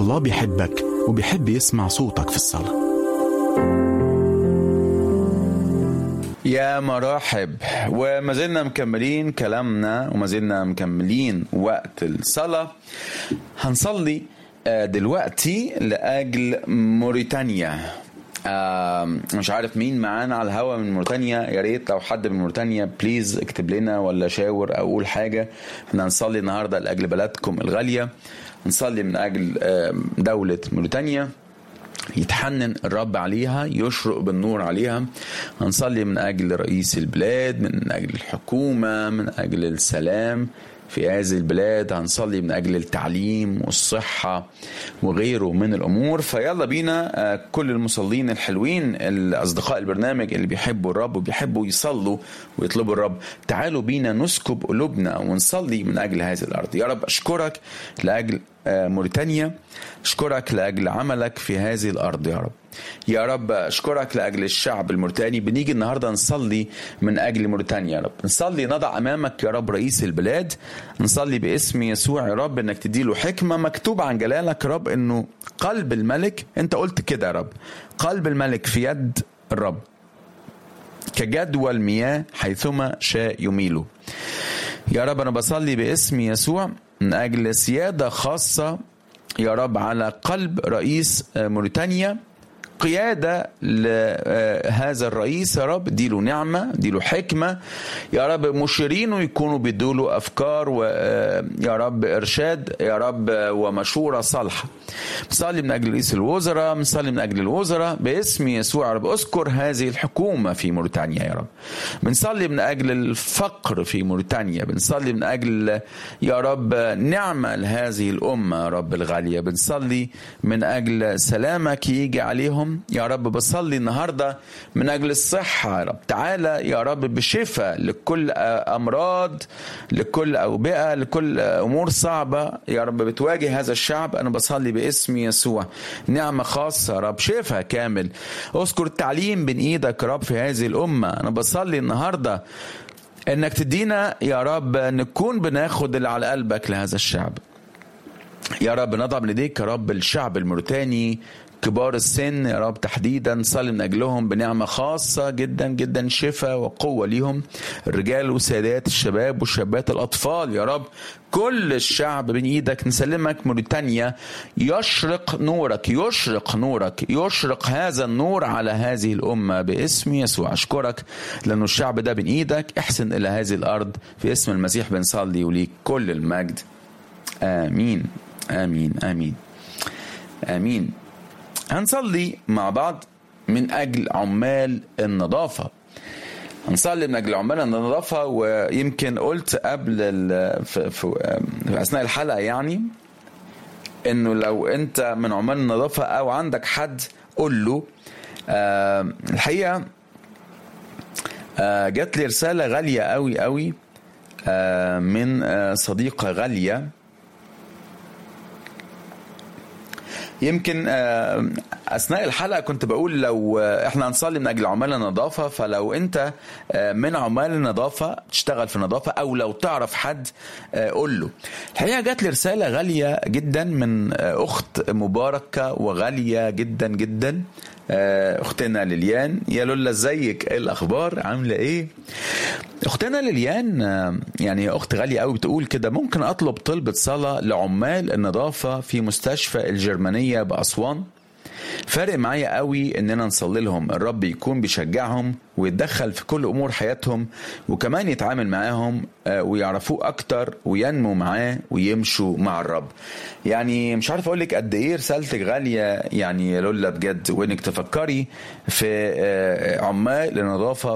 الله بيحبك وبيحب يسمع صوتك في الصلاة يا مرحب وما زلنا مكملين كلامنا وما زلنا مكملين وقت الصلاة هنصلي آه، دلوقتي لأجل موريتانيا آه، مش عارف مين معانا على الهوا من موريتانيا يا ريت لو حد من موريتانيا بليز اكتب لنا ولا شاور او قول حاجه احنا هنصلي النهارده لاجل بلدكم الغاليه نصلي من اجل آه، دوله موريتانيا يتحنن الرب عليها يشرق بالنور عليها هنصلي من أجل رئيس البلاد من أجل الحكومة من أجل السلام في هذه البلاد هنصلي من أجل التعليم والصحة وغيره من الأمور فيلا بينا آه، كل المصلين الحلوين الأصدقاء البرنامج اللي بيحبوا الرب وبيحبوا يصلوا ويطلبوا الرب تعالوا بينا نسكب قلوبنا ونصلي من أجل هذه الأرض يا رب أشكرك لأجل آه، موريتانيا أشكرك لأجل عملك في هذه الأرض يا رب يا رب أشكرك لأجل الشعب الموريتاني بنيجي النهاردة نصلي من أجل موريتانيا يا رب نصلي نضع أمامك يا رب رئيس البلاد نصلي باسم يسوع يا رب أنك تديله حكمة مكتوب عن جلالك يا رب أنه قلب الملك أنت قلت كده يا رب قلب الملك في يد الرب كجدوى المياه حيثما شاء يميله يا رب أنا بصلي باسم يسوع من أجل سيادة خاصة يا رب على قلب رئيس آه، موريتانيا قيادة لهذا الرئيس يا رب ديله نعمة ديله حكمة يا رب مشيرينه يكونوا بيدوله أفكار ويا رب إرشاد يا رب ومشورة صالحة بصلي من أجل رئيس الوزراء بنصلي من أجل الوزراء باسم يسوع يا رب أذكر هذه الحكومة في موريتانيا يا رب بنصلي من أجل الفقر في موريتانيا بنصلي من أجل يا رب نعمة لهذه الأمة يا رب الغالية بنصلي من أجل سلامك يجي عليهم يا رب بصلي النهاردة من أجل الصحة يا رب تعالى يا رب بشفاء لكل أمراض لكل أوبئة لكل أمور صعبة يا رب بتواجه هذا الشعب أنا بصلي باسم يسوع نعمة خاصة يا رب شفاء كامل اذكر التعليم بين ايدك يا رب في هذه الأمة أنا بصلي النهاردة انك تدينا يا رب نكون بناخد اللي على قلبك لهذا الشعب يا رب نضع من ايديك يا رب الشعب الموريتاني كبار السن يا رب تحديدا نصلي من اجلهم بنعمه خاصه جدا جدا شفاء وقوه ليهم الرجال والسيدات الشباب والشابات الاطفال يا رب كل الشعب بين ايدك نسلمك موريتانيا يشرق نورك يشرق نورك يشرق هذا النور على هذه الامه باسم يسوع اشكرك لانه الشعب ده بين ايدك احسن الى هذه الارض في اسم المسيح بنصلي وليك كل المجد امين امين امين امين هنصلي مع بعض من اجل عمال النظافه هنصلي من اجل عمال النظافه ويمكن قلت قبل ال- في, في, في اثناء الحلقه يعني انه لو انت من عمال النظافه او عندك حد قول له آه الحقيقه آه جات لي رساله غاليه قوي قوي آه من آه صديقه غاليه يمكن آه، اثناء الحلقه كنت بقول لو آه، احنا هنصلي من اجل عمال النظافه فلو انت آه، من عمال النظافه تشتغل في النظافه او لو تعرف حد آه، قول له الحقيقه جات لي رساله غاليه جدا من آه، اخت مباركه وغاليه جدا جدا آه، اختنا ليليان يا لولا ازيك ايه الاخبار عامله ايه اختنا ليليان آه، يعني هي اخت غاليه قوي بتقول كده ممكن اطلب طلبه صلاه لعمال النظافه في مستشفى الجرمانيه باسوان فارق معايا قوي اننا نصلي لهم الرب يكون بيشجعهم ويتدخل في كل امور حياتهم وكمان يتعامل معاهم آه، ويعرفوه اكتر وينمو معاه ويمشوا مع الرب يعني مش عارف اقول لك قد ايه رسالتك غاليه يعني يا لولا بجد وانك تفكري في آه، عمال النظافه